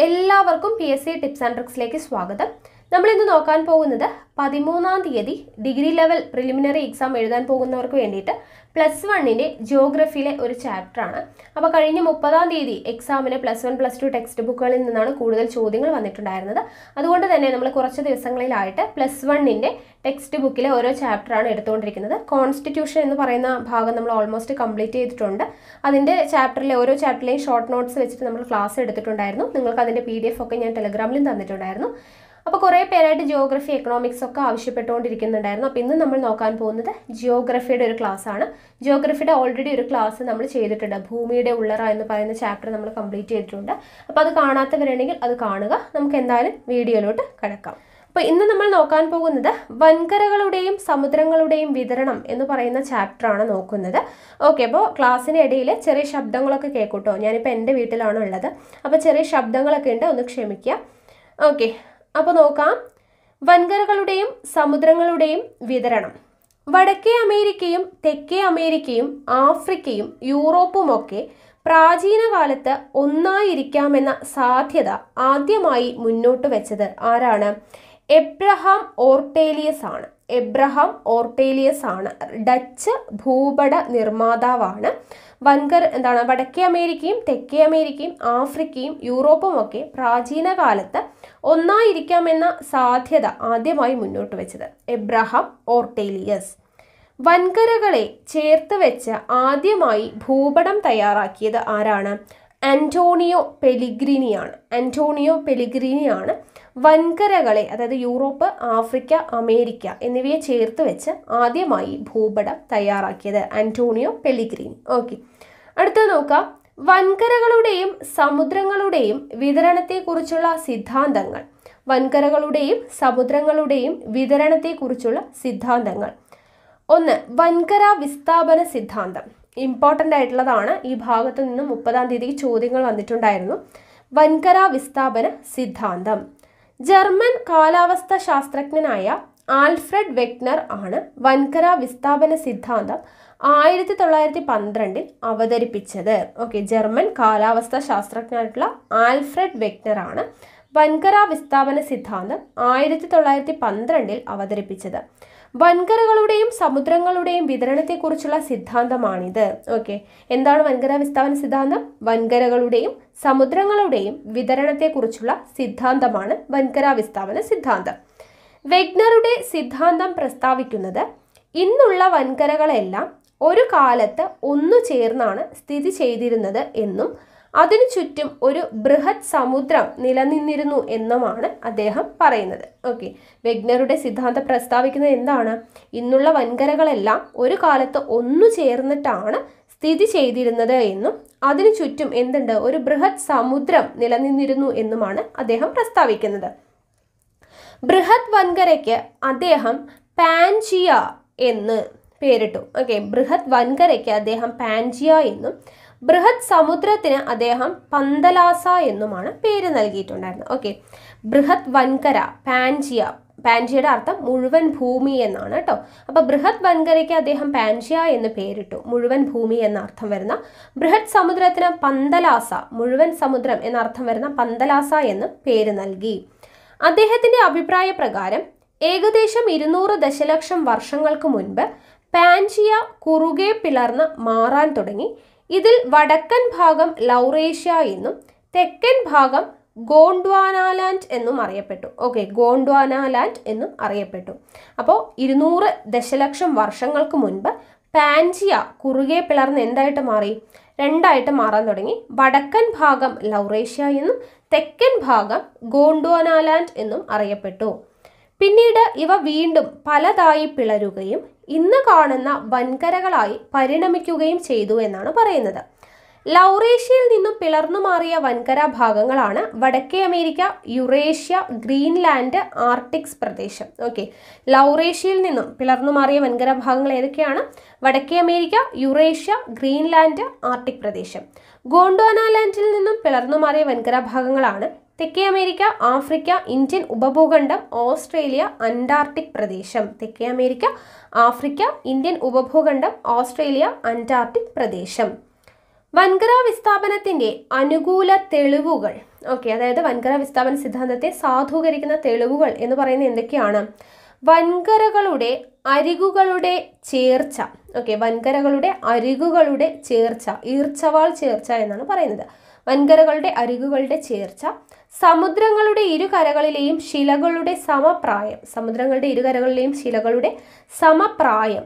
എല്ലാവർക്കും P S C tips and ട്രിക്സിലേക്ക് സ്വാഗതം നമ്മൾ ഇന്ന് നോക്കാൻ പോകുന്നത് പതിമൂന്നാം തീയതി ഡിഗ്രി ലെവൽ പ്രിലിമിനറി എക്സാം എഴുതാൻ പോകുന്നവർക്ക് വേണ്ടിയിട്ട് പ്ലസ് വണ്ണിൻ്റെ ജിയോഗ്രഫിയിലെ ഒരു ചാപ്റ്ററാണ് അപ്പോൾ കഴിഞ്ഞ മുപ്പതാം തീയതി എക്സാമിന് plus one plus two text ബുക്കുകളിൽ നിന്നാണ് കൂടുതൽ ചോദ്യങ്ങൾ വന്നിട്ടുണ്ടായിരുന്നത് അതുകൊണ്ട് തന്നെ നമ്മൾ കുറച്ച് ദിവസങ്ങളിലായിട്ട് പ്ലസ് വണ്ണിൻ്റെ ടെക്സ്റ്റ് ബുക്കിലെ ഓരോ ചാപ്റ്ററാണ് എടുത്തുകൊണ്ടിരിക്കുന്നത് കോൺസ്റ്റിറ്റ്യൂഷൻ എന്ന് പറയുന്ന ഭാഗം നമ്മൾ ഓൾമോസ്റ്റ് കംപ്ലീറ്റ് ചെയ്തിട്ടുണ്ട് അതിൻ്റെ ചാപ്റ്ററിലെ ഓരോ ചാപ്റ്ററിലെയും ഷോർട്ട് നോട്ട്സ് വെച്ചിട്ട് നമ്മൾ ക്ലാസ് എടുത്തിട്ടുണ്ടായിരുന്നു നിങ്ങൾക്ക് അതിൻ്റെ പി ഡി എഫ് ഒക്കെ ഞാൻ ടെലഗ്രാമിലും തന്നിട്ടുണ്ടായിരുന്നു അപ്പോൾ കുറേ പേരായിട്ട് ജിയോഗ്രഫി എക്കണോമിക്സ് ഒക്കെ ആവശ്യപ്പെട്ടുകൊണ്ടിരിക്കുന്നുണ്ടായിരുന്നു അപ്പോൾ ഇന്ന് നമ്മൾ നോക്കാൻ പോകുന്നത് ജിയോഗ്രഫിയുടെ ഒരു ക്ലാസ് ആണ് ജിയോഗ്രഫിയുടെ ഓൾറെഡി ഒരു ക്ലാസ് നമ്മൾ ചെയ്തിട്ടുണ്ട് ഭൂമിയുടെ ഉള്ളറ എന്ന് പറയുന്ന ചാപ്റ്റർ നമ്മൾ കംപ്ലീറ്റ് ചെയ്തിട്ടുണ്ട് അപ്പോൾ അത് കാണാത്തവരുണ്ടെങ്കിൽ അത് കാണുക നമുക്ക് എന്തായാലും വീഡിയോയിലോട്ട് കിടക്കാം അപ്പോൾ ഇന്ന് നമ്മൾ നോക്കാൻ പോകുന്നത് വൻകരകളുടെയും സമുദ്രങ്ങളുടെയും വിതരണം എന്ന് പറയുന്ന ചാപ്റ്ററാണ് നോക്കുന്നത് ഓക്കെ അപ്പോൾ ക്ലാസ്സിന് ഇടയിൽ ചെറിയ ശബ്ദങ്ങളൊക്കെ കേൾക്കൂട്ടോ ഞാനിപ്പോൾ എൻ്റെ വീട്ടിലാണ് ഉള്ളത് അപ്പോൾ ചെറിയ ശബ്ദങ്ങളൊക്കെ ഉണ്ട് ഒന്ന് ക്ഷമിക്കുക ഓക്കെ അപ്പോൾ നോക്കാം വൻകരകളുടെയും സമുദ്രങ്ങളുടെയും വിതരണം വടക്കേ അമേരിക്കയും തെക്കേ അമേരിക്കയും ആഫ്രിക്കയും യൂറോപ്പുമൊക്കെ പ്രാചീന കാലത്ത് ഒന്നായിരിക്കാമെന്ന സാധ്യത ആദ്യമായി മുന്നോട്ട് വെച്ചത് ആരാണ് എബ്രഹാം ഓർട്ടേലിയസ് ആണ് എബ്രഹാം ഓർട്ടേലിയസ് ആണ് ഡച്ച് ഭൂപട നിർമ്മാതാവാണ് വൻകർ എന്താണ് വടക്കേ അമേരിക്കയും തെക്കേ അമേരിക്കയും ആഫ്രിക്കയും യൂറോപ്പും ഒക്കെ പ്രാചീന കാലത്ത് ഒന്നായിരിക്കാമെന്ന സാധ്യത ആദ്യമായി മുന്നോട്ട് വെച്ചത് എബ്രഹാം ഓർട്ടേലിയസ് വൻകരകളെ ചേർത്ത് വെച്ച് ആദ്യമായി ഭൂപടം തയ്യാറാക്കിയത് ആരാണ് ആന്റോണിയോ പെലിഗ്രിനിയാണ് ആന്റോണിയോ പെലിഗ്രിനിയാണ് വൻകരകളെ അതായത് യൂറോപ്പ് ആഫ്രിക്ക അമേരിക്ക എന്നിവയെ ചേർത്ത് വെച്ച് ആദ്യമായി ഭൂപടം തയ്യാറാക്കിയത് ആന്റോണിയോ പെലിഗ്രിനി ഓക്കെ അടുത്തത് നോക്കാം വൻകരകളുടെയും സമുദ്രങ്ങളുടെയും വിതരണത്തെക്കുറിച്ചുള്ള സിദ്ധാന്തങ്ങൾ വൻകരകളുടെയും സമുദ്രങ്ങളുടെയും വിതരണത്തെക്കുറിച്ചുള്ള സിദ്ധാന്തങ്ങൾ ഒന്ന് വൻകര വിസ്ഥാപന സിദ്ധാന്തം ഇമ്പോർട്ടൻ്റ് ആയിട്ടുള്ളതാണ് ഈ ഭാഗത്ത് നിന്ന് മുപ്പതാം തീയതി ചോദ്യങ്ങൾ വന്നിട്ടുണ്ടായിരുന്നു വൻകര വിസ്ഥാപന സിദ്ധാന്തം ജർമ്മൻ കാലാവസ്ഥ ശാസ്ത്രജ്ഞനായ ആൽഫ്രഡ് വെഗ്നർ ആണ് വൻകര വിസ്ഥാപന സിദ്ധാന്തം ആയിരത്തി തൊള്ളായിരത്തി പന്ത്രണ്ടിൽ അവതരിപ്പിച്ചത് ഓക്കെ ജർമ്മൻ കാലാവസ്ഥ ശാസ്ത്രജ്ഞനായിട്ടുള്ള ആൽഫ്രഡ് വെഗ്നർ ആണ് വൻകര വിസ്ഥാപന സിദ്ധാന്തം ആയിരത്തി തൊള്ളായിരത്തി പന്ത്രണ്ടിൽ അവതരിപ്പിച്ചത് വൻകരകളുടെയും സമുദ്രങ്ങളുടെയും വിതരണത്തെക്കുറിച്ചുള്ള സിദ്ധാന്തമാണിത് ഓക്കെ എന്താണ് വൻകര വിസ്ഥാപന സിദ്ധാന്തം വൻകരകളുടെയും സമുദ്രങ്ങളുടെയും വിതരണത്തെക്കുറിച്ചുള്ള സിദ്ധാന്തമാണ് വൻകര വിസ്ഥാപന സിദ്ധാന്തം വെഗ്നറുടെ സിദ്ധാന്തം പ്രസ്താവിക്കുന്നത് ഇന്നുള്ള വൻകരകളെല്ലാം ഒരു കാലത്ത് ഒന്നു ചേർന്നാണ് സ്ഥിതി ചെയ്തിരുന്നത് എന്നും അതിനു ചുറ്റും ഒരു ബൃഹത് സമുദ്രം നിലനിന്നിരുന്നു എന്നുമാണ് അദ്ദേഹം പറയുന്നത് ഓക്കെ വെഗ്നറുടെ സിദ്ധാന്തം പ്രസ്താവിക്കുന്നത് എന്താണ് ഇന്നുള്ള വൻകരകളെല്ലാം ഒരു കാലത്ത് ഒന്നു ചേർന്നിട്ടാണ് സ്ഥിതി ചെയ്തിരുന്നത് എന്നും അതിനു ചുറ്റും എന്തുണ്ട് ഒരു ബൃഹത് സമുദ്രം നിലനിന്നിരുന്നു എന്നുമാണ് അദ്ദേഹം പ്രസ്താവിക്കുന്നത് ബൃഹത് വൻകരയ്ക്ക് അദ്ദേഹം പാൻജിയ എന്ന് പേരിട്ടു ഓക്കെ ബൃഹത് വൻകരയ്ക്ക് അദ്ദേഹം പാൻജിയ എന്നും ബൃഹത് സമുദ്രത്തിന് അദ്ദേഹം പന്തലാസ എന്നുമാണ് പേര് നൽകിയിട്ടുണ്ടായിരുന്നത് ഓക്കെ ബൃഹത് വൻകര പാൻജിയ പാൻജിയയുടെ അർത്ഥം മുഴുവൻ ഭൂമി എന്നാണ് കേട്ടോ അപ്പോൾ ബൃഹത് വൻകരയ്ക്ക് അദ്ദേഹം പാൻജിയ എന്ന് പേരിട്ടു മുഴുവൻ ഭൂമി എന്ന അർത്ഥം വരുന്ന ബൃഹത് സമുദ്രത്തിന് പന്തലാസ മുഴുവൻ സമുദ്രം എന്ന അർത്ഥം വരുന്ന പന്തലാസ എന്ന് പേര് നൽകി അദ്ദേഹത്തിന്റെ അഭിപ്രായ പ്രകാരം ഏകദേശം ഇരുന്നൂറ് ദശലക്ഷം വർഷങ്ങൾക്ക് മുൻപ് പാൻജിയ കുറുകെ പിളർന്ന് മാറാൻ തുടങ്ങി ഇതിൽ വടക്കൻ ഭാഗം ലൗറേഷ്യ എന്നും തെക്കൻ ഭാഗം ഗോണ്ട്വാനാലാൻഡ് എന്നും അറിയപ്പെട്ടു ഓക്കെ ഗോണ്ട്വാനാലാൻഡ് എന്നും അറിയപ്പെട്ടു അപ്പോൾ ഇരുന്നൂറ് ദശലക്ഷം വർഷങ്ങൾക്ക് മുൻപ് പാൻജിയ കുറുകെ പിളർന്ന് എന്തായിട്ട് മാറി രണ്ടായിട്ട് മാറാൻ തുടങ്ങി വടക്കൻ ഭാഗം ലൗറേഷ്യ എന്നും തെക്കൻ ഭാഗം ഗോണ്ട്വാനാലാൻഡ് എന്നും അറിയപ്പെട്ടു പിന്നീട് ഇവ വീണ്ടും പലതായി പിളരുകയും ഇന്ന് കാണുന്ന വൻകരകളായി പരിണമിക്കുകയും ചെയ്തു എന്നാണ് പറയുന്നത് ലൗറേഷ്യയിൽ നിന്നും പിളർന്നു മാറിയ വൻകര ഭാഗങ്ങളാണ് വടക്കേ അമേരിക്ക യുറേഷ്യ ഗ്രീൻലാൻഡ് ആർട്ടിക്സ് പ്രദേശം ഓക്കെ ലൗറേഷ്യയിൽ നിന്നും പിളർന്നു മാറിയ വൻകര ഭാഗങ്ങൾ ഏതൊക്കെയാണ് വടക്കേ അമേരിക്ക യുറേഷ്യ ഗ്രീൻലാൻഡ് ആർട്ടിക് പ്രദേശം ഗോണ്ടോനാലാൻഡിൽ നിന്നും പിളർന്നു മാറിയ വൻകര ഭാഗങ്ങളാണ് തെക്കേ അമേരിക്ക ആഫ്രിക്ക ഇന്ത്യൻ ഉപഭൂഖണ്ഡം ഓസ്ട്രേലിയ അന്റാർട്ടിക് പ്രദേശം തെക്കേ അമേരിക്ക ആഫ്രിക്ക ഇന്ത്യൻ ഉപഭൂഖണ്ഡം ഓസ്ട്രേലിയ അന്റാർട്ടിക് പ്രദേശം വൻകര വിസ്ഥാപനത്തിന്റെ അനുകൂല തെളിവുകൾ ഓക്കെ അതായത് വൻകര വിസ്ഥാപന സിദ്ധാന്തത്തെ സാധൂകരിക്കുന്ന തെളിവുകൾ എന്ന് പറയുന്നത് എന്തൊക്കെയാണ് വൻകരകളുടെ അരികുകളുടെ ചേർച്ച ഓക്കെ വൻകരകളുടെ അരികുകളുടെ ചേർച്ച ഈർച്ചവാൾ ചേർച്ച എന്നാണ് പറയുന്നത് വൻകരകളുടെ അരികുകളുടെ ചേർച്ച സമുദ്രങ്ങളുടെ ഇരുകരകളിലെയും ശിലകളുടെ സമപ്രായം സമുദ്രങ്ങളുടെ ഇരുകരകളിലെയും ശിലകളുടെ സമപ്രായം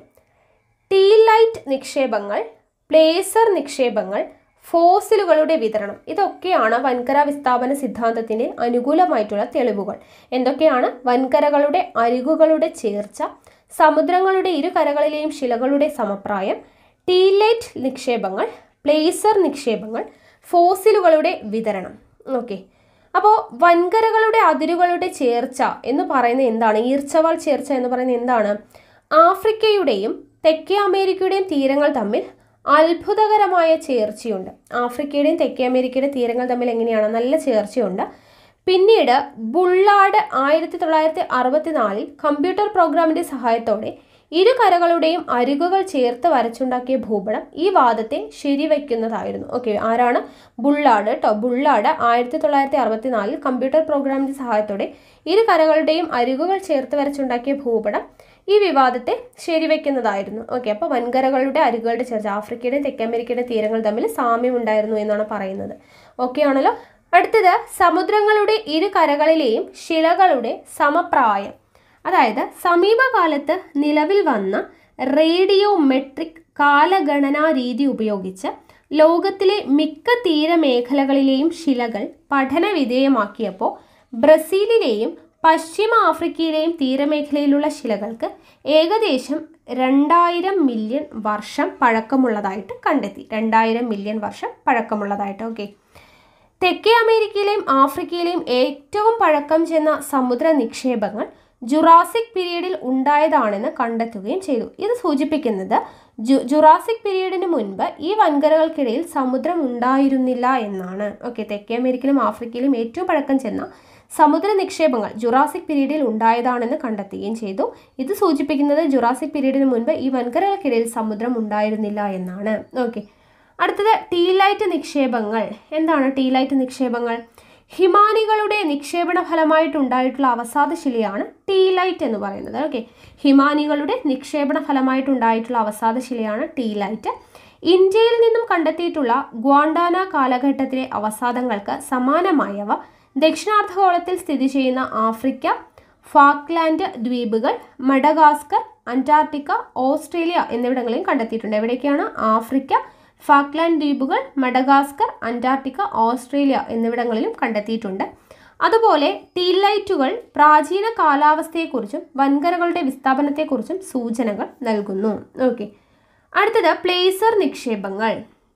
ടീലൈറ്റ് നിക്ഷേപങ്ങൾ പ്ലേസർ നിക്ഷേപങ്ങൾ ഫോസിലുകളുടെ വിതരണം ഇതൊക്കെയാണ് വൻകര വിസ്ഥാപന സിദ്ധാന്തത്തിന്റെ അനുകൂലമായിട്ടുള്ള തെളിവുകൾ എന്തൊക്കെയാണ് വൻകരകളുടെ അരികുകളുടെ ചേർച്ച സമുദ്രങ്ങളുടെ ഇരുകരകളിലെയും ശിലകളുടെ സമപ്രായം ടീലൈറ്റ് നിക്ഷേപങ്ങൾ പ്ലേസർ നിക്ഷേപങ്ങൾ ഫോസിലുകളുടെ വിതരണം ഓക്കെ അപ്പോൾ വൻകരകളുടെ അതിരുകളുടെ ചേർച്ച എന്ന് പറയുന്നത് എന്താണ് ഈർച്ചവാൾ ചേർച്ച എന്ന് പറയുന്നത് എന്താണ് ആഫ്രിക്കയുടെയും തെക്കേ അമേരിക്കയുടെയും തീരങ്ങൾ തമ്മിൽ അത്ഭുതകരമായ ചേർച്ചയുണ്ട് ആഫ്രിക്കയുടെയും തെക്കേ അമേരിക്കയുടെ തീരങ്ങൾ തമ്മിൽ എങ്ങനെയാണ് നല്ല ചേർച്ചയുണ്ട് പിന്നീട് ബുള്ളാഡ് ആയിരത്തി തൊള്ളായിരത്തി അറുപത്തിനാലിൽ കമ്പ്യൂട്ടർ പ്രോഗ്രാമിന്റെ സഹായത്തോടെ ഇരു കരകളുടെയും അരികുകൾ ചേർത്ത് വരച്ചുണ്ടാക്കിയ ഭൂപടം ഈ വാദത്തെ ശരിവയ്ക്കുന്നതായിരുന്നു ഓക്കെ ആരാണ് ബുള്ളാഡ് കേട്ടോ ബുള്ളാഡ് ആയിരത്തി തൊള്ളായിരത്തി അറുപത്തിനാലിൽ കമ്പ്യൂട്ടർ പ്രോഗ്രാമിന്റെ സഹായത്തോടെ ഇരു കരകളുടെയും അരികുകൾ ചേർത്ത് വരച്ചുണ്ടാക്കിയ ഭൂപടം ഈ വിവാദത്തെ ശരിവെക്കുന്നതായിരുന്നു ഓക്കെ അപ്പോൾ വൻകരകളുടെ അരികുകളുടെ ചേർച്ച ആഫ്രിക്കയുടെയും തെക്കേ അമേരിക്കയുടെ തീരങ്ങൾ തമ്മിൽ സാമ്യം ഉണ്ടായിരുന്നു എന്നാണ് പറയുന്നത് ഓക്കെ ആണല്ലോ അടുത്തത് സമുദ്രങ്ങളുടെ ഇരു കരകളിലെയും ശിലകളുടെ സമപ്രായം അതായത് സമീപകാലത്ത് നിലവിൽ വന്ന റേഡിയോ മെട്രിക് കാലഗണനാ രീതി ഉപയോഗിച്ച് ലോകത്തിലെ മിക്ക തീരമേഖലകളിലെയും ശിലകൾ പഠന വിധേയമാക്കിയപ്പോൾ ബ്രസീലിലെയും പശ്ചിമ ആഫ്രിക്കയിലെയും തീരമേഖലയിലുള്ള ശിലകൾക്ക് ഏകദേശം രണ്ടായിരം മില്യൺ വർഷം പഴക്കമുള്ളതായിട്ട് കണ്ടെത്തി രണ്ടായിരം മില്യൺ വർഷം പഴക്കമുള്ളതായിട്ട് ഓക്കെ തെക്കേ അമേരിക്കയിലെയും ആഫ്രിക്കയിലെയും ഏറ്റവും പഴക്കം ചെന്ന സമുദ്ര നിക്ഷേപങ്ങൾ ജുറാസിക് പീരീഡിൽ ഉണ്ടായതാണെന്ന് കണ്ടെത്തുകയും ചെയ്തു ഇത് സൂചിപ്പിക്കുന്നത് ജു ജുറാസിക് പീരീഡിന് മുൻപ് ഈ വൻകരകൾക്കിടയിൽ സമുദ്രം ഉണ്ടായിരുന്നില്ല എന്നാണ് ഓക്കെ തെക്കേ അമേരിക്കയിലും ആഫ്രിക്കയിലും ഏറ്റവും പഴക്കം ചെന്ന സമുദ്ര നിക്ഷേപങ്ങൾ ജുറാസിക് പീരീഡിൽ ഉണ്ടായതാണെന്ന് കണ്ടെത്തുകയും ചെയ്തു ഇത് സൂചിപ്പിക്കുന്നത് ജുറാസിക് പീരീഡിന് മുൻപ് ഈ വൻകരകൾക്കിടയിൽ സമുദ്രം ഉണ്ടായിരുന്നില്ല എന്നാണ് ഓക്കെ അടുത്തത് ടീലൈറ്റ് നിക്ഷേപങ്ങൾ എന്താണ് ടീലൈറ്റ് നിക്ഷേപങ്ങൾ ഹിമാനികളുടെ നിക്ഷേപണ ഫലമായിട്ടുണ്ടായിട്ടുള്ള അവസാദ ശിലയാണ് ടീലൈറ്റ് എന്ന് പറയുന്നത് ഓക്കെ ഹിമാനികളുടെ നിക്ഷേപണ ഫലമായിട്ടുണ്ടായിട്ടുള്ള അവസാദ ശിലയാണ് ടീലൈറ്റ് ഇന്ത്യയിൽ നിന്നും കണ്ടെത്തിയിട്ടുള്ള ഗ്വാണ്ടാന കാലഘട്ടത്തിലെ അവസാദങ്ങൾക്ക് സമാനമായവ ദക്ഷിണാർദ്ധഗോളത്തിൽ സ്ഥിതി ചെയ്യുന്ന ആഫ്രിക്ക ഫാക്ലാൻഡ് ദ്വീപുകൾ മഡഗാസ്കർ അന്റാർട്ടിക്ക ഓസ്ട്രേലിയ എന്നിവിടങ്ങളിലും കണ്ടെത്തിയിട്ടുണ്ട് എവിടേക്കാണ് ആഫ്രിക്ക ഫാക്ലാൻഡ് ദ്വീപുകൾ മഡഗാസ്കർ അന്റാർട്ടിക്ക ഓസ്ട്രേലിയ എന്നിവിടങ്ങളിലും കണ്ടെത്തിയിട്ടുണ്ട് അതുപോലെ ടീലൈറ്റുകൾ പ്രാചീന കാലാവസ്ഥയെക്കുറിച്ചും വൻകരകളുടെ വിസ്ഥാപനത്തെക്കുറിച്ചും സൂചനകൾ നൽകുന്നു ഓക്കെ അടുത്തത് പ്ലേസർ നിക്ഷേപങ്ങൾ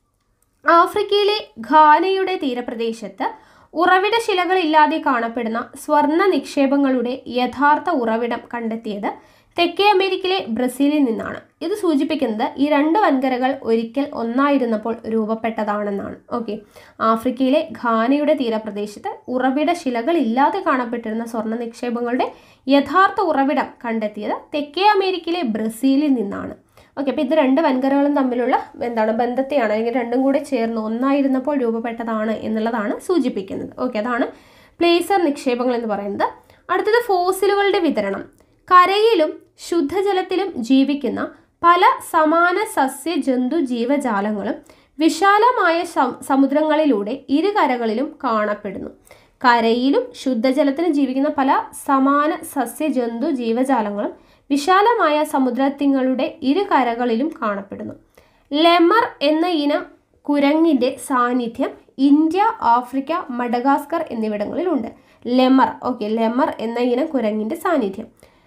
ആഫ്രിക്കയിലെ ഘാനയുടെ തീരപ്രദേശത്ത് ഉറവിട ശിലകളില്ലാതെ കാണപ്പെടുന്ന സ്വർണ്ണ നിക്ഷേപങ്ങളുടെ യഥാർത്ഥ ഉറവിടം കണ്ടെത്തിയത് തെക്കേ അമേരിക്കയിലെ ബ്രസീലിൽ നിന്നാണ് ഇത് സൂചിപ്പിക്കുന്നത് ഈ രണ്ട് വൻകരകൾ ഒരിക്കൽ ഒന്നായിരുന്നപ്പോൾ രൂപപ്പെട്ടതാണെന്നാണ് ഓക്കെ ആഫ്രിക്കയിലെ ഘാനയുടെ തീരപ്രദേശത്ത് ഉറവിട ശിലകൾ ഇല്ലാതെ കാണപ്പെട്ടിരുന്ന സ്വർണ്ണ നിക്ഷേപങ്ങളുടെ യഥാർത്ഥ ഉറവിടം കണ്ടെത്തിയത് തെക്കേ അമേരിക്കയിലെ ബ്രസീലിൽ നിന്നാണ് ഓക്കെ അപ്പോൾ ഇത് രണ്ട് വൻകരകളും തമ്മിലുള്ള എന്താണ് ബന്ധത്തെയാണ് അല്ലെങ്കിൽ രണ്ടും കൂടെ ചേർന്ന് ഒന്നായിരുന്നപ്പോൾ രൂപപ്പെട്ടതാണ് എന്നുള്ളതാണ് സൂചിപ്പിക്കുന്നത് ഓക്കെ അതാണ് പ്ലേസർ നിക്ഷേപങ്ങൾ എന്ന് പറയുന്നത് അടുത്തത് ഫോസിലുകളുടെ വിതരണം കരയിലും ശുദ്ധജലത്തിലും ജീവിക്കുന്ന പല സമാന സസ്യ ജന്തു ജീവജാലങ്ങളും വിശാലമായ സമുദ്രങ്ങളിലൂടെ ഇരുകരകളിലും കാണപ്പെടുന്നു കരയിലും ശുദ്ധജലത്തിലും ജീവിക്കുന്ന പല സമാന സസ്യ ജന്തു ജീവജാലങ്ങളും വിശാലമായ സമുദ്രത്തിങ്ങളുടെ ഇരു കരകളിലും കാണപ്പെടുന്നു ലെമർ എന്ന ഇനം കുരങ്ങിൻ്റെ സാന്നിധ്യം ഇന്ത്യ ആഫ്രിക്ക മഡഗാസ്കർ എന്നിവിടങ്ങളിലുണ്ട് ലെമർ ഓക്കെ ലെമർ എന്ന ഇനം കുരങ്ങിൻ്റെ സാന്നിധ്യം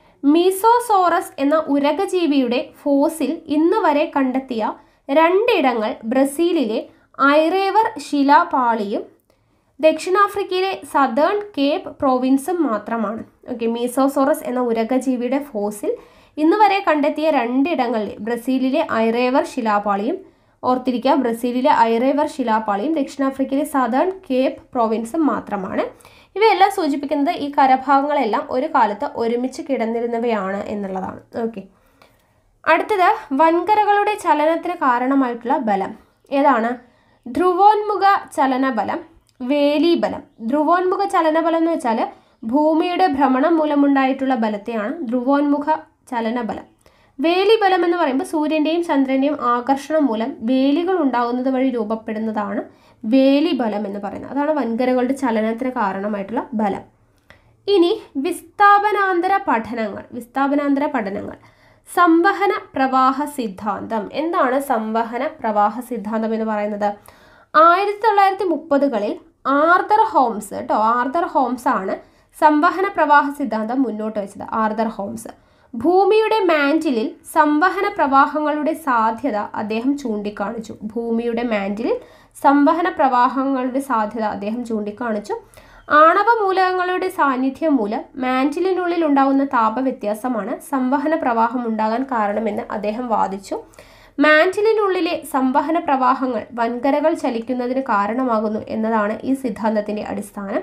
മീസോസോറസ് എന്ന ഉരകജീവിയുടെ ഫോസിൽ ഇന്ന് വരെ കണ്ടെത്തിയ രണ്ടിടങ്ങൾ ബ്രസീലിലെ ഐറേവർ ശിലാപാളിയും ദക്ഷിണാഫ്രിക്കയിലെ സദേൺ കേപ്പ് പ്രോവിൻസും മാത്രമാണ് ഓക്കെ മീസോസോറസ് എന്ന ഉരകജീവിയുടെ ഫോസിൽ ഇന്ന് വരെ കണ്ടെത്തിയ രണ്ടിടങ്ങളിൽ ബ്രസീലിലെ ഐറേവർ ശിലാപാളിയും ഓർത്തിരിക്കുക ബ്രസീലിലെ ഐറേവർ ശിലാപാളിയും ദക്ഷിണാഫ്രിക്കയിലെ സദേൺ കേപ്പ് പ്രോവിൻസും മാത്രമാണ് ഇവയെല്ലാം സൂചിപ്പിക്കുന്നത് ഈ കരഭാഗങ്ങളെല്ലാം ഒരു കാലത്ത് ഒരുമിച്ച് കിടന്നിരുന്നവയാണ് എന്നുള്ളതാണ് ഓക്കെ അടുത്തത് വൻകരകളുടെ ചലനത്തിന് കാരണമായിട്ടുള്ള ബലം ഏതാണ് ധ്രുവോന്മുഖ ചലനബലം വേലീബലം ധ്രുവോന്മുഖ ചലനബലം എന്ന് വെച്ചാൽ ഭൂമിയുടെ ഭ്രമണം മൂലമുണ്ടായിട്ടുള്ള ബലത്തെയാണ് ധ്രുവോന്മുഖ ചലനബലം വേലിബലം എന്ന് പറയുമ്പോൾ സൂര്യൻ്റെയും ചന്ദ്രൻ്റെയും ആകർഷണം മൂലം വേലികൾ ഉണ്ടാകുന്നത് വഴി രൂപപ്പെടുന്നതാണ് വേലിബലം എന്ന് പറയുന്നത് അതാണ് വൻകരകളുടെ ചലനത്തിന് കാരണമായിട്ടുള്ള ബലം ഇനി വിസ്ഥാപനാന്തര പഠനങ്ങൾ വിസ്ഥാപനാന്തര പഠനങ്ങൾ സംവഹന പ്രവാഹ സിദ്ധാന്തം എന്താണ് സംവഹന പ്രവാഹ സിദ്ധാന്തം എന്ന് പറയുന്നത് ആയിരത്തി തൊള്ളായിരത്തി മുപ്പതുകളിൽ ആർദർ ഹോംസ് കേട്ടോ ആർദർ ഹോംസ് ആണ് സംവഹന പ്രവാഹ സിദ്ധാന്തം മുന്നോട്ട് വെച്ചത് ആർദർ ഹോംസ് ഭൂമിയുടെ മാൻറ്റിലിൽ സംവഹന പ്രവാഹങ്ങളുടെ സാധ്യത അദ്ദേഹം ചൂണ്ടിക്കാണിച്ചു ഭൂമിയുടെ മാൻറ്റിലിൽ സംവഹന പ്രവാഹങ്ങളുടെ സാധ്യത അദ്ദേഹം ചൂണ്ടിക്കാണിച്ചു ആണവ മൂലകങ്ങളുടെ സാന്നിധ്യം മൂലം മാൻറ്റിലിനുള്ളിൽ ഉണ്ടാകുന്ന താപവ്യത്യാസമാണ് സംവഹന പ്രവാഹം ഉണ്ടാകാൻ കാരണമെന്ന് അദ്ദേഹം വാദിച്ചു മാൻറ്റിലിനുള്ളിലെ സംവഹന പ്രവാഹങ്ങൾ വൻകരകൾ ചലിക്കുന്നതിന് കാരണമാകുന്നു എന്നതാണ് ഈ സിദ്ധാന്തത്തിന്റെ അടിസ്ഥാനം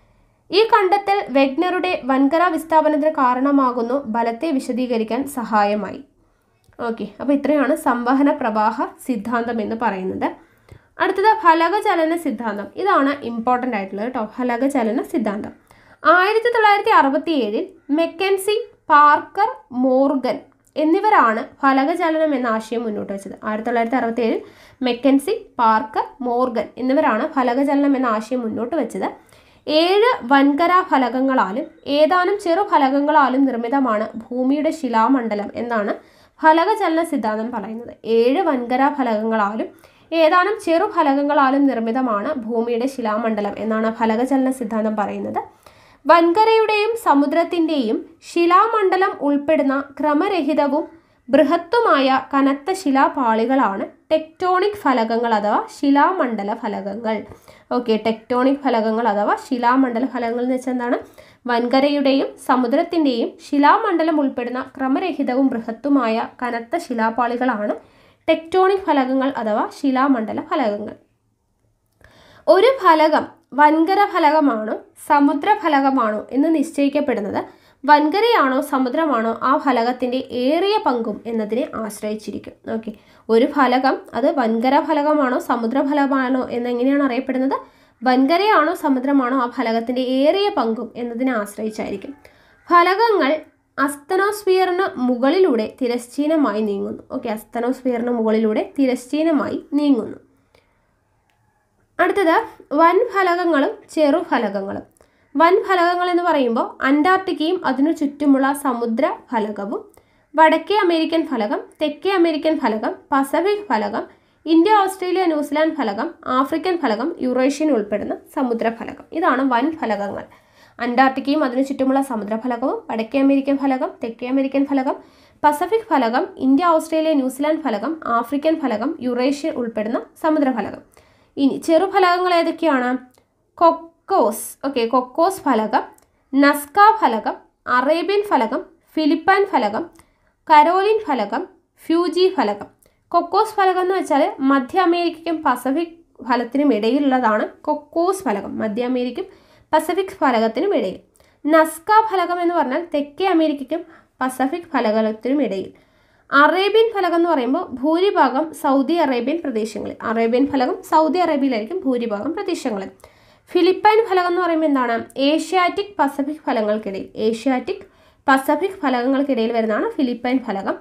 ഈ കണ്ടെത്തൽ വെഗ്നറുടെ വൻകര വിസ്ഥാപനത്തിന് കാരണമാകുന്നു ബലത്തെ വിശദീകരിക്കാൻ സഹായമായി ഓക്കെ അപ്പോൾ ഇത്രയാണ് സംവഹന പ്രവാഹ സിദ്ധാന്തം എന്ന് പറയുന്നത് അടുത്തത് ഫലകചലന സിദ്ധാന്തം ഇതാണ് ഇമ്പോർട്ടൻ്റ് ആയിട്ടുള്ളത് കേട്ടോ ഫലകചലന സിദ്ധാന്തം ആയിരത്തി തൊള്ളായിരത്തി അറുപത്തി ഏഴിൽ മെക്കൻസി പാർക്കർ മോർഗൻ എന്നിവരാണ് ഫലകചലനം എന്ന ആശയം മുന്നോട്ട് വെച്ചത് ആയിരത്തി തൊള്ളായിരത്തി അറുപത്തി ഏഴിൽ മെക്കൻസി പാർക്കർ മോർഗൻ എന്നിവരാണ് ഫലകചലനം എന്ന ആശയം മുന്നോട്ട് വെച്ചത് ഏഴ് വൻകര ഫലകങ്ങളാലും ഏതാനും ചെറു ഫലകങ്ങളാലും നിർമ്മിതമാണ് ഭൂമിയുടെ ശിലാമണ്ഡലം എന്നാണ് ഫലകചലന സിദ്ധാന്തം പറയുന്നത് ഏഴ് വൻകര ഫലകങ്ങളാലും ഏതാനും ചെറു ഫലകങ്ങളാലും നിർമ്മിതമാണ് ഭൂമിയുടെ ശിലാമണ്ഡലം എന്നാണ് ഫലകചലന സിദ്ധാന്തം പറയുന്നത് വൻകരയുടെയും സമുദ്രത്തിൻ്റെയും ശിലാമണ്ഡലം ഉൾപ്പെടുന്ന ക്രമരഹിതവും ബൃഹത്തുമായ കനത്ത ശിലാപാളികളാണ് ടെക്ടോണിക് ഫലകങ്ങൾ അഥവാ ശിലാമണ്ഡല ഫലകങ്ങൾ ഓക്കെ ടെക്ടോണിക് ഫലകങ്ങൾ അഥവാ ശിലാമണ്ഡല ഫലകങ്ങൾ എന്ന് വെച്ചാൽ എന്താണ് വൻകരയുടെയും സമുദ്രത്തിൻ്റെയും ശിലാമണ്ഡലം ഉൾപ്പെടുന്ന ക്രമരഹിതവും ബൃഹത്തുമായ കനത്ത ശിലാപാളികളാണ് ടെക്ടോണിക് ഫലകങ്ങൾ അഥവാ ശിലാമണ്ഡല ഫലകങ്ങൾ ഒരു ഫലകം വൻകര ഫലകമാണോ സമുദ്ര ഫലകമാണോ എന്ന് നിശ്ചയിക്കപ്പെടുന്നത് വൻകരയാണോ സമുദ്രമാണോ ആ ഫലകത്തിൻ്റെ ഏറിയ പങ്കും എന്നതിനെ ആശ്രയിച്ചിരിക്കും ഓക്കെ ഒരു ഫലകം അത് വൻകര ഫലകമാണോ സമുദ്ര ഫലകമാണോ എന്നെങ്ങനെയാണ് അറിയപ്പെടുന്നത് വൻകരയാണോ സമുദ്രമാണോ ആ ഫലകത്തിൻ്റെ ഏറിയ പങ്കും എന്നതിനെ ആശ്രയിച്ചായിരിക്കും ഫലകങ്ങൾ അസ്തനോസ്ഫിയറിന് മുകളിലൂടെ തിരശ്ചീനമായി നീങ്ങുന്നു ഓക്കെ അസ്തനോസ്ഫിയറിന് മുകളിലൂടെ തിരശ്ചീനമായി നീങ്ങുന്നു അടുത്തത് വൻ ഫലകങ്ങളും ചെറുഫലകങ്ങളും വൻ ഫലകങ്ങൾ എന്ന് പറയുമ്പോൾ അന്റാർട്ടിക്കയും അതിനു ചുറ്റുമുള്ള സമുദ്ര ഫലകവും വടക്കേ അമേരിക്കൻ ഫലകം തെക്കേ അമേരിക്കൻ ഫലകം പസഫിക് ഫലകം ഇന്ത്യ ഓസ്ട്രേലിയ ന്യൂസിലാൻഡ് ഫലകം ആഫ്രിക്കൻ ഫലകം യൂറേഷ്യൻ ഉൾപ്പെടുന്ന സമുദ്ര ഫലകം ഇതാണ് വൻ ഫലകങ്ങൾ അന്റാർട്ടിക്കയും അതിനു ചുറ്റുമുള്ള സമുദ്രഫലകവും വടക്കേ അമേരിക്കൻ ഫലകം തെക്കേ അമേരിക്കൻ ഫലകം പസഫിക് ഫലകം ഇന്ത്യ ഓസ്ട്രേലിയ ന്യൂസിലാൻഡ് ഫലകം ആഫ്രിക്കൻ ഫലകം യുറേഷ്യൻ ഉൾപ്പെടുന്ന സമുദ്രഫലകം ഇനി ചെറുഫലകങ്ങൾ ഏതൊക്കെയാണ് കൊക്കോസ് ഓക്കെ കൊക്കോസ് ഫലകം നസ്ക ഫലകം അറേബ്യൻ ഫലകം ഫിലിപ്പൈൻ ഫലകം കരോലിൻ ഫലകം ഫ്യൂജി ഫലകം കൊക്കോസ് ഫലകം എന്ന് വെച്ചാൽ മധ്യ അമേരിക്കയ്ക്കും പസഫിക് ഫലത്തിനും ഇടയിലുള്ളതാണ് കൊക്കോസ് ഫലകം മധ്യ അമേരിക്കും പസഫിക് ഫലകത്തിനും ഇടയിൽ നസ്ക ഫലകം എന്ന് പറഞ്ഞാൽ തെക്കേ അമേരിക്കയ്ക്കും പസഫിക് ഫലകത്തിനും ഇടയിൽ അറേബ്യൻ ഫലകം എന്ന് പറയുമ്പോൾ ഭൂരിഭാഗം സൗദി അറേബ്യൻ പ്രദേശങ്ങളിൽ അറേബ്യൻ ഫലകം സൗദി അറേബ്യയിലായിരിക്കും ഭൂരിഭാഗം പ്രദേശങ്ങളിൽ ഫിലിപ്പൈൻ ഫലകം എന്ന് പറയുമ്പോൾ എന്താണ് ഏഷ്യാറ്റിക് പസഫിക് ഫലങ്ങൾക്കിടയിൽ ഏഷ്യാറ്റിക് പസഫിക് ഫലകങ്ങൾക്കിടയിൽ വരുന്നതാണ് ഫിലിപ്പൈൻ ഫലകം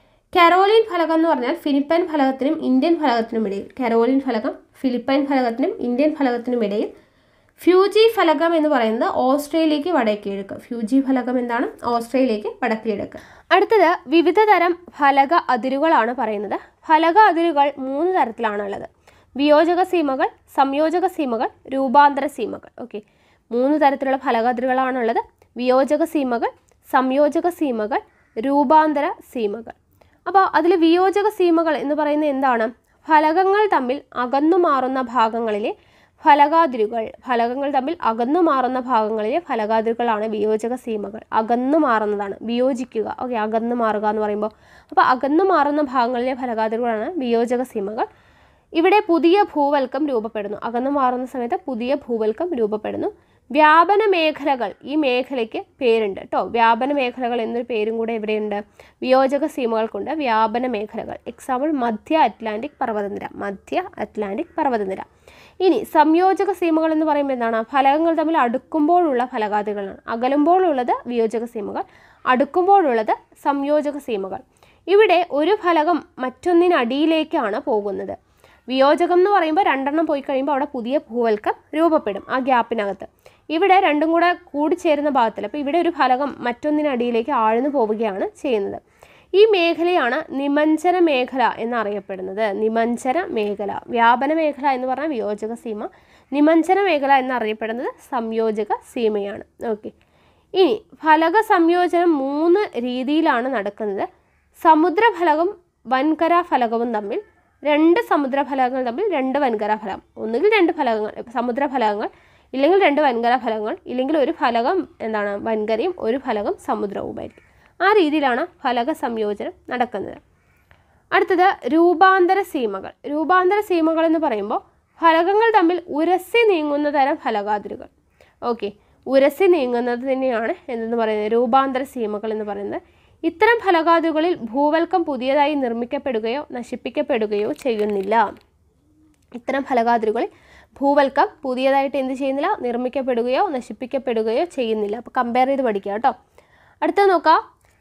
കരോലിൻ ഫലകം എന്ന് പറഞ്ഞാൽ ഫിലിപ്പൈൻ ഫലകത്തിനും ഇന്ത്യൻ ഫലകത്തിനും ഇടയിൽ കരോലിൻ ഫലകം ഫിലിപ്പൈൻ ഫലകത്തിനും ഇന്ത്യൻ ഫലകത്തിനും ഇടയിൽ ഫ്യൂജി ഫലകം എന്ന് പറയുന്നത് ഓസ്ട്രേലിയക്ക് വടക്കിഴക്ക് ഫ്യൂജി ഫലകം എന്താണ് ഓസ്ട്രേലിയക്ക് വടക്കിഴക്ക് അടുത്തത് വിവിധ തരം ഫലക അതിരുകളാണ് പറയുന്നത് ഫലക അതിരുകൾ മൂന്ന് തരത്തിലാണുള്ളത് വിയോജക സീമകൾ സംയോജക സീമകൾ രൂപാന്തര സീമകൾ ഓക്കെ മൂന്ന് തരത്തിലുള്ള ഫലക അതിരുകളാണുള്ളത് വിയോജക സീമകൾ സംയോജക സീമകൾ രൂപാന്തര സീമകൾ അപ്പോൾ അതിൽ വിയോജക സീമകൾ എന്ന് പറയുന്നത് എന്താണ് ഫലകങ്ങൾ തമ്മിൽ അകന്നു മാറുന്ന ഭാഗങ്ങളിലെ ഫലകാതിരുകൾ ഫലകങ്ങൾ തമ്മിൽ അകന്നു മാറുന്ന ഭാഗങ്ങളിലെ ഫലകാതിരുകളാണ് വിയോജക സീമകൾ അകന്നു മാറുന്നതാണ് വിയോജിക്കുക ഓക്കെ അകന്നു മാറുക എന്ന് പറയുമ്പോൾ അപ്പോൾ അകന്നു മാറുന്ന ഭാഗങ്ങളിലെ ഫലകാതിരുകളാണ് വിയോജക സീമകൾ ഇവിടെ പുതിയ ഭൂവൽക്കം രൂപപ്പെടുന്നു അകന്നു മാറുന്ന സമയത്ത് പുതിയ ഭൂവൽക്കം രൂപപ്പെടുന്നു വ്യാപന മേഖലകൾ ഈ മേഖലയ്ക്ക് പേരുണ്ട് കേട്ടോ വ്യാപന മേഖലകൾ എന്നൊരു പേരും കൂടെ ഇവിടെയുണ്ട് വിയോജക സീമകൾക്കുണ്ട് വ്യാപന മേഖലകൾ എക്സാമ്പിൾ മധ്യ അറ്റ്ലാന്റിക് പർവ്വതനിര മധ്യ അറ്റ്ലാന്റിക് പർവ്വതനിര ഇനി സംയോജക സീമകൾ എന്ന് പറയുമ്പോൾ എന്താണ് ഫലകങ്ങൾ തമ്മിൽ അടുക്കുമ്പോഴുള്ള ഫലകാതികളാണ് അകലുമ്പോഴുള്ളത് വിയോജക സീമകൾ അടുക്കുമ്പോഴുള്ളത് സംയോജക സീമകൾ ഇവിടെ ഒരു ഫലകം മറ്റൊന്നിനടിയിലേക്കാണ് പോകുന്നത് വിയോജകം എന്ന് പറയുമ്പോൾ രണ്ടെണ്ണം പോയി കഴിയുമ്പോൾ അവിടെ പുതിയ ഭൂവൽക്കം രൂപപ്പെടും ആ ഗ്യാപ്പിനകത്ത് ഇവിടെ രണ്ടും കൂടെ കൂടിച്ചേരുന്ന ഭാഗത്തിൽ അപ്പോൾ ഇവിടെ ഒരു ഫലകം മറ്റൊന്നിനടിയിലേക്ക് ആഴ്ന്നു പോവുകയാണ് ചെയ്യുന്നത് ഈ മേഖലയാണ് നിമഞ്ജന മേഖല എന്നറിയപ്പെടുന്നത് നിമഞ്ജന മേഖല വ്യാപന മേഖല എന്ന് പറഞ്ഞാൽ വിയോജക സീമ നിമഞ്ജന മേഖല എന്നറിയപ്പെടുന്നത് സംയോജക സീമയാണ് ഓക്കെ ഇനി ഫലക സംയോജനം മൂന്ന് രീതിയിലാണ് നടക്കുന്നത് സമുദ്രഫലകം വൻകര ഫലകവും തമ്മിൽ രണ്ട് സമുദ്രഫലകങ്ങൾ തമ്മിൽ രണ്ട് വൻകര ഫലകം ഒന്നുകിൽ രണ്ട് ഫലകങ്ങൾ സമുദ്രഫലകങ്ങൾ ഇല്ലെങ്കിൽ രണ്ട് വൻകര ഫലകങ്ങൾ ഇല്ലെങ്കിൽ ഒരു ഫലകം എന്താണ് വൻകരയും ഒരു ഫലകം സമുദ്രവുമായിരിക്കും ആ രീതിയിലാണ് ഫലക സംയോജനം നടക്കുന്നത് അടുത്തത് രൂപാന്തര സീമകൾ രൂപാന്തര സീമകൾ എന്ന് പറയുമ്പോൾ ഫലകങ്ങൾ തമ്മിൽ ഉരസി നീങ്ങുന്ന തരം ഫലകാതിരുകൾ ഓക്കെ ഉരസി നീങ്ങുന്നത് തന്നെയാണ് എന്തെന്ന് പറയുന്നത് രൂപാന്തര സീമകൾ എന്ന് പറയുന്നത് ഇത്തരം ഫലകാതികളിൽ ഭൂവൽക്കം പുതിയതായി നിർമ്മിക്കപ്പെടുകയോ നശിപ്പിക്കപ്പെടുകയോ ചെയ്യുന്നില്ല ഇത്തരം ഫലകാതിരുകളിൽ ഭൂവൽക്കം പുതിയതായിട്ട് എന്ത് ചെയ്യുന്നില്ല നിർമ്മിക്കപ്പെടുകയോ നശിപ്പിക്കപ്പെടുകയോ ചെയ്യുന്നില്ല അപ്പോൾ കമ്പയർ ചെയ്ത് പഠിക്കുക കേട്ടോ അടുത്തത് നോക്കാം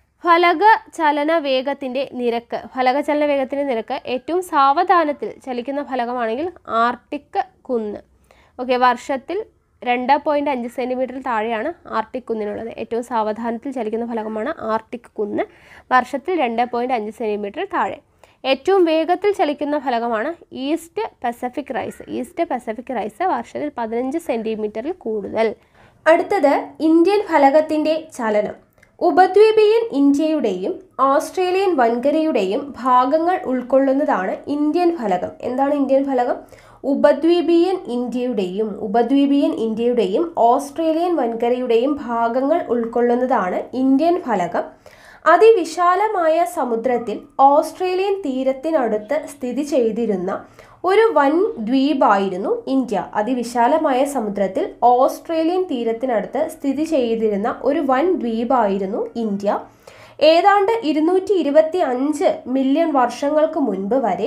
ഫലക ചലന വേഗത്തിൻ്റെ നിരക്ക് ഫലക ചലന വേഗത്തിൻ്റെ നിരക്ക് ഏറ്റവും സാവധാനത്തിൽ ചലിക്കുന്ന ഫലകമാണെങ്കിൽ ആർട്ടിക് കുന്ന് ഓക്കെ വർഷത്തിൽ രണ്ട് പോയിൻറ്റ് അഞ്ച് സെൻറ്റിമീറ്ററിൽ താഴെയാണ് ആർട്ടിക് കുന്നിനുള്ളത് ഏറ്റവും സാവധാനത്തിൽ ചലിക്കുന്ന ഫലകമാണ് ആർട്ടിക് കുന്ന് വർഷത്തിൽ രണ്ട് പോയിൻറ്റ് അഞ്ച് സെൻറ്റിമീറ്റർ താഴെ ഏറ്റവും വേഗത്തിൽ ചലിക്കുന്ന ഫലകമാണ് East Pacific Rise East Pacific Rise വർഷത്തിൽ പതിനഞ്ച് സെൻറ്റിമീറ്ററിൽ കൂടുതൽ അടുത്തത് ഇന്ത്യൻ ഫലകത്തിൻ്റെ ചലനം ഉപദ്വീപീയൻ ഇന്ത്യയുടെയും ഓസ്ട്രേലിയൻ വൻകരയുടെയും ഭാഗങ്ങൾ ഉൾക്കൊള്ളുന്നതാണ് ഇന്ത്യൻ ഫലകം എന്താണ് ഇന്ത്യൻ ഫലകം ഉപദ്വീപീയൻ ഇന്ത്യയുടെയും ഉപദ്വീപീയൻ ഇന്ത്യയുടെയും ഓസ്ട്രേലിയൻ വൻകരയുടെയും ഭാഗങ്ങൾ ഉൾക്കൊള്ളുന്നതാണ് ഇന്ത്യൻ ഫലകം അതിവിശാലമായ സമുദ്രത്തിൽ ഓസ്ട്രേലിയൻ തീരത്തിനടുത്ത് സ്ഥിതി ചെയ്തിരുന്ന ഒരു വൻ ദ്വീപായിരുന്നു ഇന്ത്യ അതിവിശാലമായ സമുദ്രത്തിൽ ഓസ്ട്രേലിയൻ തീരത്തിനടുത്ത് സ്ഥിതി ചെയ്തിരുന്ന ഒരു വൻ ദ്വീപായിരുന്നു ഇന്ത്യ ഏതാണ്ട് ഇരുന്നൂറ്റി ഇരുപത്തി അഞ്ച് മില്യൺ വർഷങ്ങൾക്ക് മുൻപ് വരെ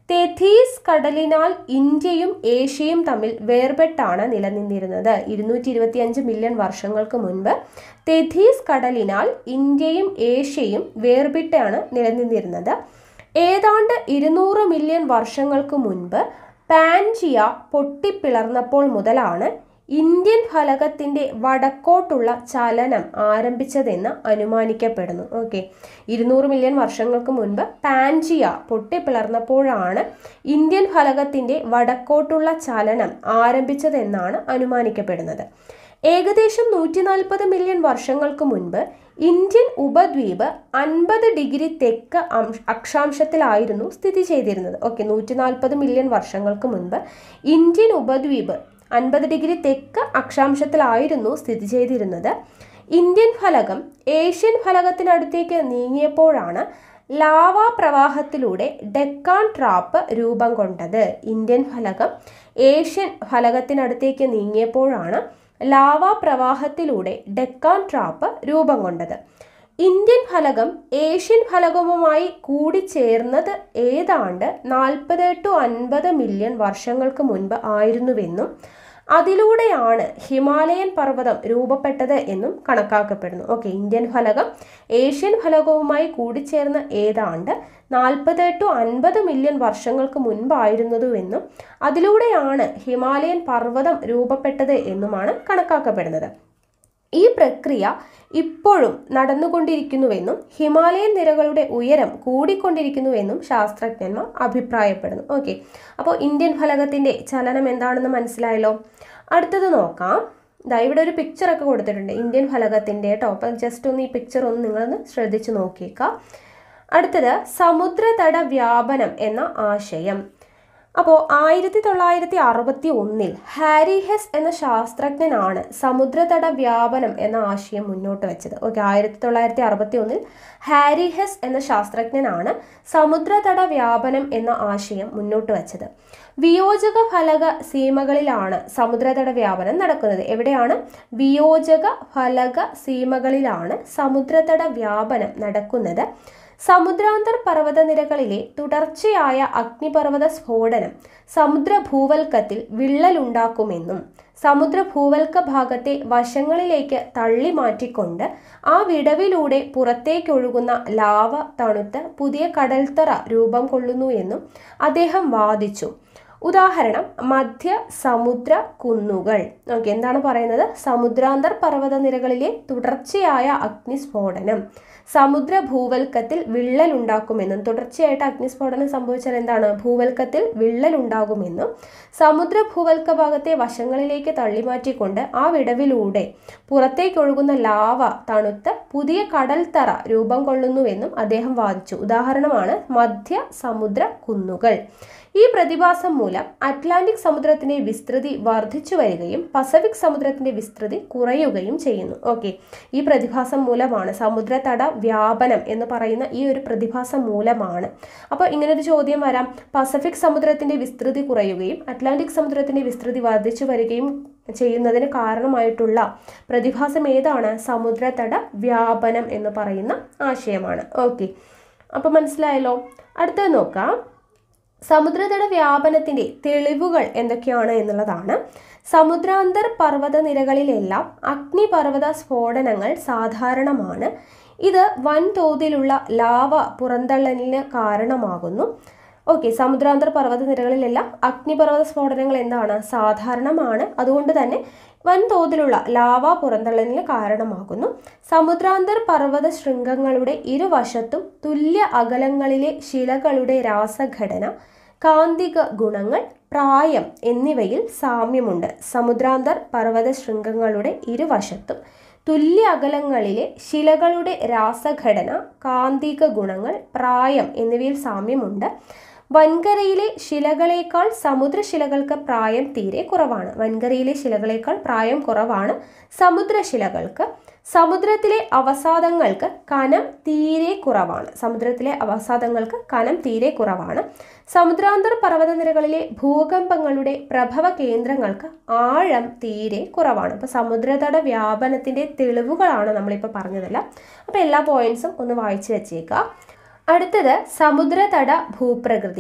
തെഥീസ് കടലിനാൽ ഇന്ത്യയും ഏഷ്യയും തമ്മിൽ വേർപെട്ടാണ് നിലനിന്നിരുന്നത് ഇരുന്നൂറ്റി ഇരുപത്തിയഞ്ച് മില്യൺ വർഷങ്ങൾക്ക് മുൻപ് തെഥീസ് കടലിനാൽ ഇന്ത്യയും ഏഷ്യയും വേർപെട്ടാണ് നിലനിന്നിരുന്നത് ഏതാണ്ട് ഇരുന്നൂറ് മില്യൺ വർഷങ്ങൾക്ക് മുൻപ് പാൻജിയ പൊട്ടിപ്പിളർന്നപ്പോൾ മുതലാണ് ഇന്ത്യൻ ഫലകത്തിൻ്റെ വടക്കോട്ടുള്ള ചലനം ആരംഭിച്ചതെന്ന് അനുമാനിക്കപ്പെടുന്നു ഓക്കെ ഇരുന്നൂറ് മില്യൺ വർഷങ്ങൾക്ക് മുൻപ് പാൻജിയ പൊട്ടിപ്പിളർന്നപ്പോഴാണ് ഇന്ത്യൻ ഫലകത്തിൻ്റെ വടക്കോട്ടുള്ള ചലനം ആരംഭിച്ചതെന്നാണ് അനുമാനിക്കപ്പെടുന്നത് ഏകദേശം നൂറ്റി നാൽപ്പത് മില്യൺ വർഷങ്ങൾക്ക് മുൻപ് ഇന്ത്യൻ ഉപദ്വീപ് അൻപത് ഡിഗ്രി തെക്ക് അംശ- അക്ഷാംശത്തിലായിരുന്നു സ്ഥിതി ചെയ്തിരുന്നത് ഓക്കെ നൂറ്റി നാൽപ്പത് മില്യൺ വർഷങ്ങൾക്ക് മുൻപ് ഇന്ത്യൻ ഉപദ്വീപ് അൻപത് ഡിഗ്രി തെക്ക് അക്ഷാംശത്തിലായിരുന്നു സ്ഥിതി ചെയ്തിരുന്നത് ഇന്ത്യൻ ഫലകം ഏഷ്യൻ ഫലകത്തിനടുത്തേക്ക് നീങ്ങിയപ്പോഴാണ് ലാവാ പ്രവാഹത്തിലൂടെ ഡെക്കാൻ ട്രാപ്പ് രൂപം കൊണ്ടത് ഇന്ത്യൻ ഫലകം ഏഷ്യൻ ഫലകത്തിനടുത്തേക്ക് നീങ്ങിയപ്പോഴാണ് ലാവാ പ്രവാഹത്തിലൂടെ ഡെക്കാൻ ട്രാപ്പ് രൂപം കൊണ്ടത് ഇന്ത്യൻ ഫലകം ഏഷ്യൻ ഫലകവുമായി കൂടിച്ചേർന്നത് ഏതാണ്ട് നാൽപ്പത് ടു അൻപത് മില്യൺ വർഷങ്ങൾക്ക് മുൻപ് ആയിരുന്നുവെന്നും അതിലൂടെയാണ് ഹിമാലയൻ പർവ്വതം രൂപപ്പെട്ടത് എന്നും കണക്കാക്കപ്പെടുന്നു ഓക്കെ ഇന്ത്യൻ ഫലകം ഏഷ്യൻ ഫലകവുമായി കൂടിച്ചേർന്ന ഏതാണ്ട് നാൽപ്പത് ടു അൻപത് മില്യൺ വർഷങ്ങൾക്ക് മുൻപായിരുന്നതുവെന്നും അതിലൂടെയാണ് ഹിമാലയൻ പർവ്വതം രൂപപ്പെട്ടത് എന്നുമാണ് കണക്കാക്കപ്പെടുന്നത് ഈ പ്രക്രിയ ഇപ്പോഴും നടന്നുകൊണ്ടിരിക്കുന്നുവെന്നും ഹിമാലയൻ നിരകളുടെ ഉയരം കൂടിക്കൊണ്ടിരിക്കുന്നുവെന്നും ശാസ്ത്രജ്ഞന്മാർ അഭിപ്രായപ്പെടുന്നു ഓക്കെ അപ്പോൾ ഇന്ത്യൻ ഫലകത്തിൻ്റെ ചലനം എന്താണെന്ന് മനസ്സിലായല്ലോ അടുത്തത് നോക്കാം ഇതാ ഇവിടെ ഒരു പിക്ചർ ഒക്കെ കൊടുത്തിട്ടുണ്ട് ഇന്ത്യൻ ഫലകത്തിൻ്റെ കേട്ടോ അപ്പം ജസ്റ്റ് ഒന്ന് ഈ പിക്ചർ ഒന്ന് നിങ്ങളൊന്ന് ശ്രദ്ധിച്ച് നോക്കിയേക്കാം അടുത്തത് സമുദ്രതട വ്യാപനം എന്ന ആശയം അപ്പോൾ ആയിരത്തി തൊള്ളായിരത്തി അറുപത്തി ഒന്നിൽ ഹാരി ഹെസ് എന്ന ശാസ്ത്രജ്ഞനാണ് സമുദ്രതട വ്യാപനം എന്ന ആശയം മുന്നോട്ട് വെച്ചത് ഓക്കെ ആയിരത്തി തൊള്ളായിരത്തി അറുപത്തി ഒന്നിൽ ഹാരി ഹെസ് എന്ന ശാസ്ത്രജ്ഞനാണ് സമുദ്രതട വ്യാപനം എന്ന ആശയം മുന്നോട്ട് വെച്ചത് വിയോജക ഫലക സീമകളിലാണ് സമുദ്രതട വ്യാപനം നടക്കുന്നത് എവിടെയാണ് വിയോജക ഫലക സീമകളിലാണ് സമുദ്രതട വ്യാപനം നടക്കുന്നത് സമുദ്രാന്തർ പർവ്വതനിരകളിലെ തുടർച്ചയായ അഗ്നിപർവ്വത സ്ഫോടനം സമുദ്ര ഭൂവൽക്കത്തിൽ വിള്ളലുണ്ടാക്കുമെന്നും സമുദ്ര ഭൂവൽക്ക ഭാഗത്തെ വശങ്ങളിലേക്ക് തള്ളി മാറ്റിക്കൊണ്ട് ആ വിടവിലൂടെ പുറത്തേക്കൊഴുകുന്ന ലാവ തണുത്ത് പുതിയ കടൽത്തറ രൂപം കൊള്ളുന്നു എന്നും അദ്ദേഹം വാദിച്ചു ഉദാഹരണം മധ്യ സമുദ്ര കുന്നുകൾ ഓക്കെ എന്താണ് പറയുന്നത് സമുദ്രാന്തർ പർവ്വതനിരകളിലെ തുടർച്ചയായ അഗ്നിസ്ഫോടനം സമുദ്ര ഭൂവൽക്കത്തിൽ വിള്ളൽ ഉണ്ടാക്കുമെന്നും തുടർച്ചയായിട്ട് അഗ്നിസ്ഫോടനം സംഭവിച്ചാൽ എന്താണ് ഭൂവൽക്കത്തിൽ വിള്ളൽ ഉണ്ടാകുമെന്നും സമുദ്ര ഭൂവൽക്ക ഭാഗത്തെ വശങ്ങളിലേക്ക് തള്ളിമാറ്റിക്കൊണ്ട് ആ വിടവിലൂടെ പുറത്തേക്കൊഴുകുന്ന ലാവ തണുത്ത് പുതിയ കടൽത്തറ രൂപം കൊള്ളുന്നുവെന്നും അദ്ദേഹം വാദിച്ചു ഉദാഹരണമാണ് മധ്യ സമുദ്ര കുന്നുകൾ ഈ പ്രതിഭാസം മൂലം അറ്റ്ലാന്റിക് സമുദ്രത്തിന്റെ വിസ്തൃതി വർദ്ധിച്ചു വരികയും പസഫിക് സമുദ്രത്തിന്റെ വിസ്തൃതി കുറയുകയും ചെയ്യുന്നു ഓക്കെ ഈ പ്രതിഭാസം മൂലമാണ് സമുദ്രതട വ്യാപനം എന്ന് പറയുന്ന ഈ ഒരു പ്രതിഭാസം മൂലമാണ് അപ്പോൾ ഇങ്ങനൊരു ചോദ്യം വരാം പസഫിക് സമുദ്രത്തിന്റെ വിസ്തൃതി കുറയുകയും അറ്റ്ലാന്റിക് സമുദ്രത്തിന്റെ വിസ്തൃതി വർദ്ധിച്ചു വരികയും ചെയ്യുന്നതിന് കാരണമായിട്ടുള്ള പ്രതിഭാസം ഏതാണ് സമുദ്രതട വ്യാപനം എന്ന് പറയുന്ന ആശയമാണ് ഓക്കെ അപ്പോൾ മനസ്സിലായല്ലോ അടുത്തത് നോക്കാം സമുദ്രതട വ്യാപനത്തിന്റെ തെളിവുകൾ എന്തൊക്കെയാണ് എന്നുള്ളതാണ് സമുദ്രാന്തർ പർവ്വത നിരകളിലെല്ലാം അഗ്നിപർവ്വത സ്ഫോടനങ്ങൾ സാധാരണമാണ് ഇത് വൻതോതിലുള്ള ലാവ പുറന്തള്ളലിന് കാരണമാകുന്നു ഓക്കെ സമുദ്രാന്തർ പർവ്വത നിരകളിലെല്ലാം അഗ്നിപർവ്വത സ്ഫോടനങ്ങൾ എന്താണ് സാധാരണമാണ് അതുകൊണ്ട് തന്നെ വൻതോതിലുള്ള ലാവ പുറന്തള്ളലിന് കാരണമാകുന്നു സമുദ്രാന്തർ പർവ്വത ശൃംഗങ്ങളുടെ ഇരുവശത്തും തുല്യ അകലങ്ങളിലെ ശിലകളുടെ രാസഘടന കാന്തിക ഗുണങ്ങൾ പ്രായം എന്നിവയിൽ സാമ്യമുണ്ട് സമുദ്രാന്തർ പർവ്വത ശൃംഗങ്ങളുടെ ഇരുവശത്തും തുല്യ അകലങ്ങളിലെ ശിലകളുടെ രാസഘടന കാന്തിക ഗുണങ്ങൾ പ്രായം എന്നിവയിൽ സാമ്യമുണ്ട് വൻകരയിലെ ശിലകളേക്കാൾ സമുദ്രശിലകൾക്ക് പ്രായം തീരെ കുറവാണ് വൻകരയിലെ ശിലകളേക്കാൾ പ്രായം കുറവാണ് സമുദ്രശിലകൾക്ക് സമുദ്രത്തിലെ അവസാദങ്ങൾക്ക് കനം തീരെ കുറവാണ് സമുദ്രത്തിലെ അവസാദങ്ങൾക്ക് കനം തീരെ കുറവാണ് സമുദ്രാന്തർ പർവ്വതനിരകളിലെ ഭൂകമ്പങ്ങളുടെ പ്രഭവ കേന്ദ്രങ്ങൾക്ക് ആഴം തീരെ കുറവാണ് അപ്പോൾ സമുദ്രതട വ്യാപനത്തിൻ്റെ തെളിവുകളാണ് നമ്മളിപ്പോൾ പറഞ്ഞതല്ല അപ്പോൾ എല്ലാ പോയിന്റ്സും ഒന്ന് വായിച്ചു വെച്ചേക്കുക അടുത്തത് സമുദ്രതട ഭൂപ്രകൃതി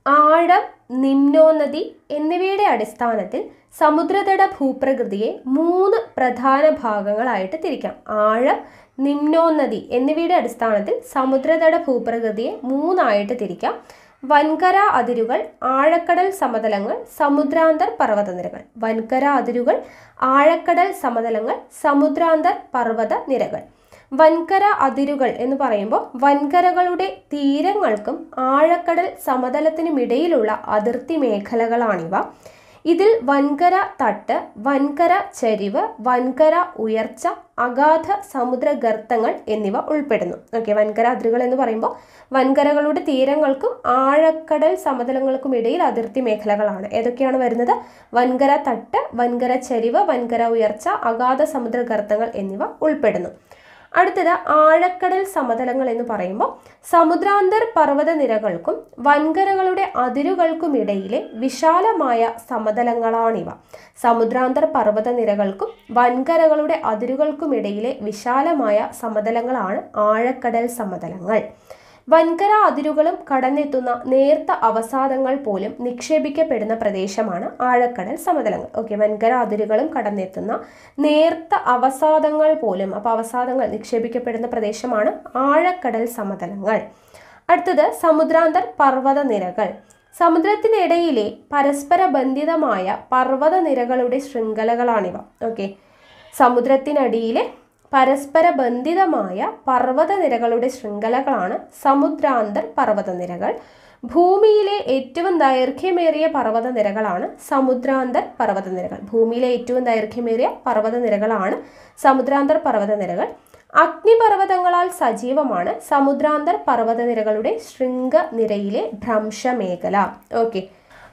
ആഴം നിമ്നോന്നതി എന്നിവയുടെ അടിസ്ഥാനത്തിൽ സമുദ്രതട ഭൂപ്രകൃതിയെ മൂന്ന് പ്രധാന ഭാഗങ്ങളായിട്ട് തിരിക്കാം ആഴം നിമ്നോന്നതി എന്നിവയുടെ അടിസ്ഥാനത്തിൽ സമുദ്രതട ഭൂപ്രകൃതിയെ മൂന്നായിട്ട് തിരിക്കാം വൻകര അതിരുകൾ ആഴക്കടൽ സമതലങ്ങൾ സമുദ്രാന്തർ പർവ്വതനിരകൾ വൻകര അതിരുകൾ ആഴക്കടൽ സമതലങ്ങൾ സമുദ്രാന്തർ പർവ്വത നിരകൾ വൻകര അതിരുകൾ എന്ന് പറയുമ്പോൾ വൻകരകളുടെ തീരങ്ങൾക്കും ആഴക്കടൽ സമതലത്തിനുമിടയിലുള്ള അതിർത്തി മേഖലകളാണിവ ഇതിൽ വൻകര തട്ട് വൻകര ചരിവ് വൻകര ഉയർച്ച അഗാധ സമുദ്ര ഗർത്തങ്ങൾ എന്നിവ ഉൾപ്പെടുന്നു ഓക്കെ വൻകര അതിരുകൾ എന്ന് പറയുമ്പോൾ വൻകരകളുടെ തീരങ്ങൾക്കും ആഴക്കടൽ സമതലങ്ങൾക്കും ഇടയിൽ അതിർത്തി മേഖലകളാണ് ഏതൊക്കെയാണ് വരുന്നത് വൻകര തട്ട് വൻകര ചരിവ് വൻകര ഉയർച്ച അഗാധ സമുദ്ര ഗർത്തങ്ങൾ എന്നിവ ഉൾപ്പെടുന്നു അടുത്തത് ആഴക്കടൽ സമതലങ്ങൾ എന്ന് പറയുമ്പോൾ സമുദ്രാന്തർ പർവ്വത നിരകൾക്കും വൻകരകളുടെ അതിരുകൾക്കുമിടയിലെ വിശാലമായ സമതലങ്ങളാണിവ സമുദ്രാന്തർ പർവ്വത നിരകൾക്കും വൻകരകളുടെ അതിരുകൾക്കുമിടയിലെ വിശാലമായ സമതലങ്ങളാണ് ആഴക്കടൽ സമതലങ്ങൾ വൻകര അതിരുകളും കടന്നെത്തുന്ന നേർത്ത അവസാദങ്ങൾ പോലും നിക്ഷേപിക്കപ്പെടുന്ന പ്രദേശമാണ് ആഴക്കടൽ സമതലങ്ങൾ ഓക്കെ വൻകര അതിരുകളും കടന്നെത്തുന്ന നേർത്ത അവസാദങ്ങൾ പോലും അപ്പോൾ അവസാദങ്ങൾ നിക്ഷേപിക്കപ്പെടുന്ന പ്രദേശമാണ് ആഴക്കടൽ സമതലങ്ങൾ അടുത്തത് സമുദ്രാന്തർ പർവ്വത നിരകൾ സമുദ്രത്തിനിടയിലെ പരസ്പര ബന്ധിതമായ പർവ്വത നിരകളുടെ ശൃംഖലകളാണിവ ഓക്കെ സമുദ്രത്തിനടിയിലെ പരസ്പര ബന്ധിതമായ പർവ്വതനിരകളുടെ ശൃംഖലകളാണ് സമുദ്രാന്തർ പർവ്വതനിരകൾ ഭൂമിയിലെ ഏറ്റവും ദൈർഘ്യമേറിയ പർവ്വതനിരകളാണ് സമുദ്രാന്തർ പർവ്വതനിരകൾ ഭൂമിയിലെ ഏറ്റവും ദൈർഘ്യമേറിയ പർവ്വതനിരകളാണ് സമുദ്രാന്തർ പർവ്വതനിരകൾ അഗ്നിപർവ്വതങ്ങളാൽ സജീവമാണ് സമുദ്രാന്തർ പർവ്വതനിരകളുടെ ശൃംഗനിരയിലെ ഭ്രംശമേഖല ഓക്കെ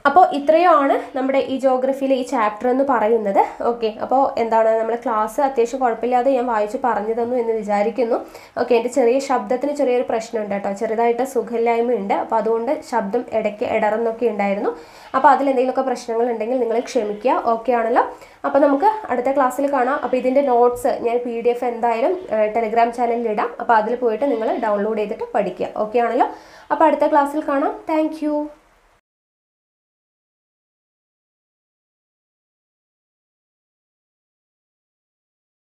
അപ്പോൾ ഇത്രയുമാണ് നമ്മുടെ ഈ ജോഗ്രഫിയിലെ ഈ ചാപ്റ്റർ എന്ന് പറയുന്നത് ഓക്കെ അപ്പോൾ എന്താണ് നമ്മൾ ക്ലാസ് അത്യാവശ്യം കുഴപ്പമില്ലാതെ ഞാൻ വായിച്ച് പറഞ്ഞു തന്നു എന്ന് വിചാരിക്കുന്നു ഓക്കെ എൻ്റെ ചെറിയ ശബ്ദത്തിന് ചെറിയൊരു പ്രശ്നമുണ്ട് കേട്ടോ ചെറുതായിട്ട് സുഖമില്ലായ്മയുണ്ട് അപ്പോൾ അതുകൊണ്ട് ശബ്ദം ഇടയ്ക്ക് ഇടറുന്നൊക്കെ ഉണ്ടായിരുന്നു അപ്പോൾ അതിൽ എന്തെങ്കിലുമൊക്കെ പ്രശ്നങ്ങൾ ഉണ്ടെങ്കിൽ നിങ്ങൾ ക്ഷമിക്കുക ഓക്കെ ആണല്ലോ അപ്പോൾ നമുക്ക് അടുത്ത ക്ലാസ്സിൽ കാണാം അപ്പോൾ ഇതിൻ്റെ നോട്ട്സ് ഞാൻ പി ഡി എഫ് എന്തായാലും ടെലിഗ്രാം ചാനലിൽ ഇടാം അപ്പോൾ അതിൽ പോയിട്ട് നിങ്ങൾ ഡൗൺലോഡ് ചെയ്തിട്ട് പഠിക്കുക ഓക്കെ ആണല്ലോ അപ്പോൾ അടുത്ത ക്ലാസ്സിൽ കാണാം താങ്ക്